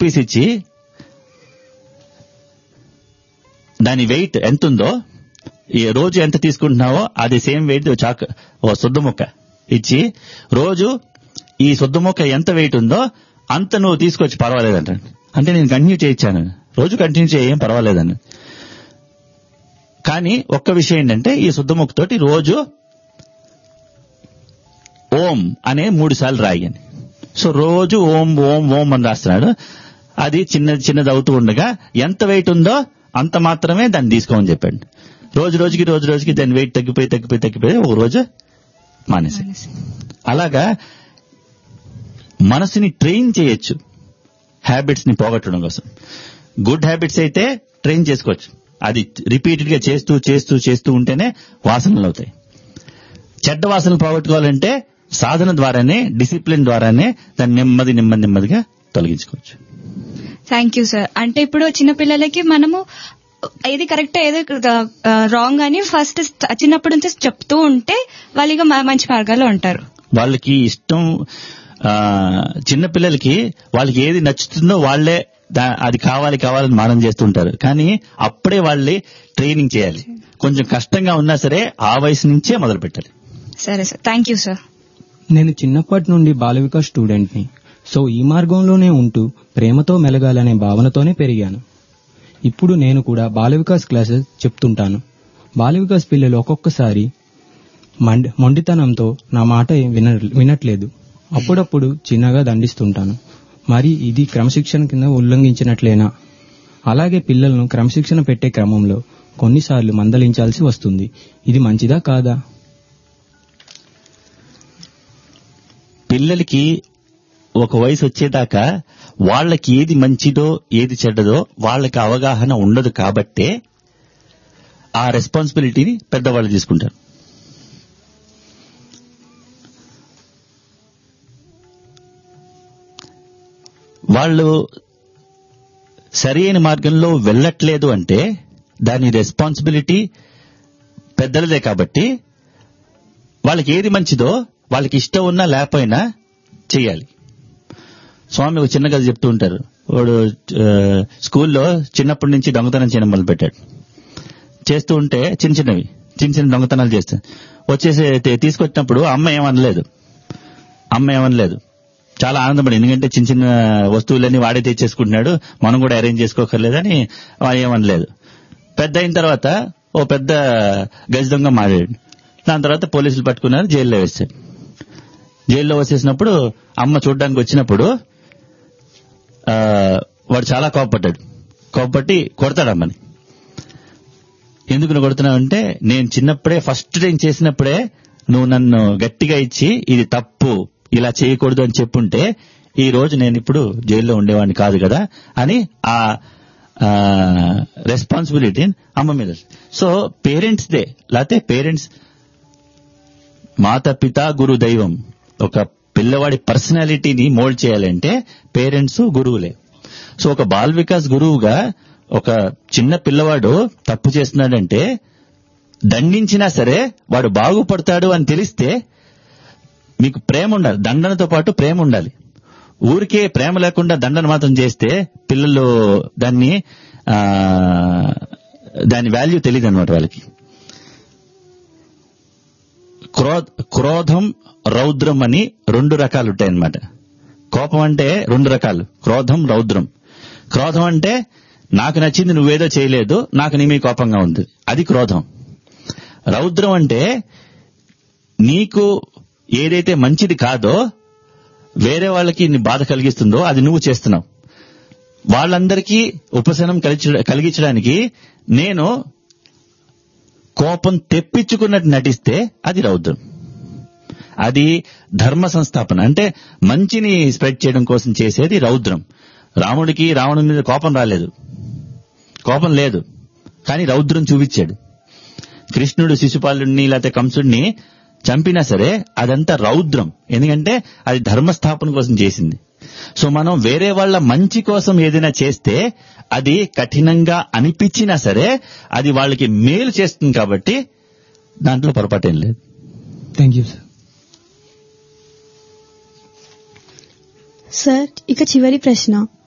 piece ఇచ్చి దాని wait ఎంత ఉందో ఈ రోజు ఎంత తీసుకుంటున్నావో అది సేమ్ వెయిట్ చాక్ ఓ శుద్ధ ముక్క ఇచ్చి రోజు ఈ శుద్ధ ముక్క ఎంత వెయిట్ ఉందో అంత నువ్వు తీసుకొచ్చి పర్వాలేదంట అంటే నేను కంటిన్యూ చేయించాను రోజు కంటిన్యూ చేయం పర్వాలేదని కానీ ఒక్క విషయం ఏంటంటే ఈ శుద్ధ ముక్కతోటి రోజు ఓం అనే మూడు సార్లు రాయని సో రోజు ఓం ఓం ఓం అని రాస్తున్నాడు అది చిన్నది చిన్నది అవుతూ ఉండగా ఎంత వెయిట్ ఉందో అంత మాత్రమే దాన్ని తీసుకోమని చెప్పాడు రోజు రోజుకి రోజు రోజుకి దాని వెయిట్ తగ్గిపోయి తగ్గిపోయి తగ్గిపోయి ఒక రోజు మానేసి అలాగా మనసుని ట్రైన్ చేయొచ్చు హ్యాబిట్స్ ని పోగొట్టడం కోసం గుడ్ హ్యాబిట్స్ అయితే ట్రైన్ చేసుకోవచ్చు అది రిపీటెడ్ గా చేస్తూ చేస్తూ చేస్తూ ఉంటేనే వాసనలు అవుతాయి చెడ్డ వాసనలు పోగొట్టుకోవాలంటే సాధన ద్వారానే డిసిప్లిన్ ద్వారానే దాన్ని నెమ్మది నెమ్మది నెమ్మదిగా తొలగించుకోవచ్చు థ్యాంక్ యూ సార్ అంటే ఇప్పుడు చిన్నపిల్లలకి మనము ఏది కరెక్ట్ ఏది రాంగ్ అని ఫస్ట్ చిన్నప్పటి నుంచి చెప్తూ ఉంటే వాళ్ళు ఇక మ- మంచి మార్గాల్లో ఉంటారు వాళ్ళకి ఇష్టం ఆ, చిన్నపిల్లలకి వాళ్ళకి ఏది నచ్చుతుందో వాళ్ళే దా- అది కావాలి కావాలని మానం చేస్తుంటారు కానీ అప్పుడే వాళ్ళే ట్రైనింగ్ చేయాలి కొంచెం కష్టంగా ఉన్నా సరే ఆ వయసు నుంచే మొదలు పెట్టాలి సరే సార్ థ్యాంక్ యూ సార్ నేను చిన్నప్పటి నుండి బాల వికాస్ స్టూడెంట్ని సో ఈ మార్గంలోనే ఉంటూ ప్రేమతో మెలగాలనే భావనతోనే పెరిగాను ఇప్పుడు నేను కూడా బాల వికాస్ క్లాసెస్ చెప్తుంటాను బాల వికాస్ పిల్లలు ఒక్కొక్కసారి మండ్ మొండితనంతో నా మాట విన వినట్లేదు అప్పుడప్పుడు చిన్నగా దండిస్తుంటాను మరి ఇది క్రమశిక్షణ కింద ఉల్లంఘించినట్లేనా అలాగే పిల్లలను క్రమశిక్షణ పెట్టే క్రమంలో కొన్నిసార్లు మందలించాల్సి వస్తుంది ఇది మంచిదా కాదా పిల్లలకి ఒక వయసు వచ్చేదాకా వాళ్ళకి ఏది మంచిదో ఏది చెడ్డదో వాళ్ళకి అవగాహన ఉండదు కాబట్టే ఆ రెస్పాన్సిబిలిటీని పెద్దవాళ్ళు తీసుకుంటారు వాళ్ళు సరైన మార్గంలో వెళ్ళట్లేదు అంటే దాని రెస్పాన్సిబిలిటీ పెద్దలదే కాబట్టి వాళ్ళకి ఏది మంచిదో వాళ్ళకి ఇష్టం ఉన్నా లేకపోయినా చేయాలి స్వామి ఒక చిన్న కథ చెప్తూ ఉంటారు వాడు ఆ, స్కూల్లో చిన్నప్పటి నుంచి దొంగతనం చేయడం మొదలు పెట్టాడు చేస్తూ ఉంటే చిన్న చిన్నవి చిన్న చిన్న దొంగతనాలు చేస్తాడు వచ్చేసి తే- తీసుకొచ్చినప్పుడు అమ్మ ఏమనలేదు అమ్మ ఏమనలేదు చాలా ఆనందపడి ఎందుకంటే చిన్న చిన్న వస్తువులన్నీ వాడే తెచ్చేసుకుంటున్నాడు మనం కూడా అరేంజ్ చేసుకోకర్లేదని వాడు ఏమనలేదు పెద్ద అయిన తర్వాత ఓ పెద్ద గజ దొంగ మారాడు దాని తర్వాత పోలీసులు పట్టుకున్నారు జైల్లో వేశారు జైల్లో వేసేసినప్పుడు అమ్మ చూడడానికి వచ్చినప్పుడు ఆ, వాడు చాలా కోపపడ్డాడు కోపపట్టి కొడతాడు అమ్మని ఎందుకు నువ్వు కొడుతున్నావంటే నేను చిన్నప్పుడే ఫస్ట్ టైం చేసినప్పుడే నువ్వు నన్ను గట్టిగా ఇచ్చి ఇది తప్పు ఇలా చేయకూడదు అని చెప్పుంటే ఈ రోజు నేను ఇప్పుడు జైల్లో ఉండేవాడిని కాదు కదా అని ఆ రెస్పాన్సిబిలిటీ అమ్మ మీద సో పేరెంట్స్ దే లేకపోతే పేరెంట్స్ మాత పిత గురు దైవం ఒక పిల్లవాడి పర్సనాలిటీని మోల్డ్ చేయాలంటే పేరెంట్స్ గురువులే సో ఒక బాల్ వికాస్ గురువుగా ఒక చిన్న పిల్లవాడు తప్పు చేస్తున్నాడంటే దండించినా సరే వాడు బాగుపడతాడు అని తెలిస్తే మీకు ప్రేమ ఉండాలి దండనతో పాటు ప్రేమ ఉండాలి ఊరికే ప్రేమ లేకుండా దండన మాత్రం చేస్తే పిల్లలు దాన్ని ఆ, దాని వాల్యూ తెలియదు అనమాట వాళ్ళకి క్రో క్రోధం రౌద్రం అని రెండు రకాలు ఉంటాయన్నమాట కోపం అంటే రెండు రకాలు క్రోధం రౌద్రం క్రోధం అంటే నాకు నచ్చింది నువ్వేదో చేయలేదు నాకు నీ మీద కోపంగా ఉంది అది క్రోధం రౌద్రం అంటే నీకు ఏదైతే మంచిది కాదో వేరే వాళ్ళకి నీ బాధ కలిగిస్తుందో అది నువ్వు చేస్తున్నావు వాళ్ళందరికీ ఉపశమనం కలిగించ- కలిగించడానికి నేను కోపం తెప్పించుకున్నట్టు నటిస్తే అది రౌద్రం అది ధర్మ సంస్థాపన అంటే మంచిని స్ప్రెడ్ చేయడం కోసం చేసేది రౌద్రం రాముడికి రావణుడి మీద కోపం రాలేదు కోపం లేదు కానీ రౌద్రం చూపించాడు కృష్ణుడు శిశుపాలుడిని లేకపోతే కంసుడిని చంపినా సరే అదంతా రౌద్రం ఎందుకంటే అది ధర్మస్థాపన కోసం చేసింది సో మనం వేరే వాళ్ళ మంచి కోసం ఏదైనా చేస్తే అది కఠినంగా అనిపించినా సరే అది వాళ్ళకి మేలు చేస్తుంది కాబట్టి దాంట్లో పొరపాటేం లేదు థ్యాంక్ యూ సార్ సార్ ఇక చివరి ప్రశ్న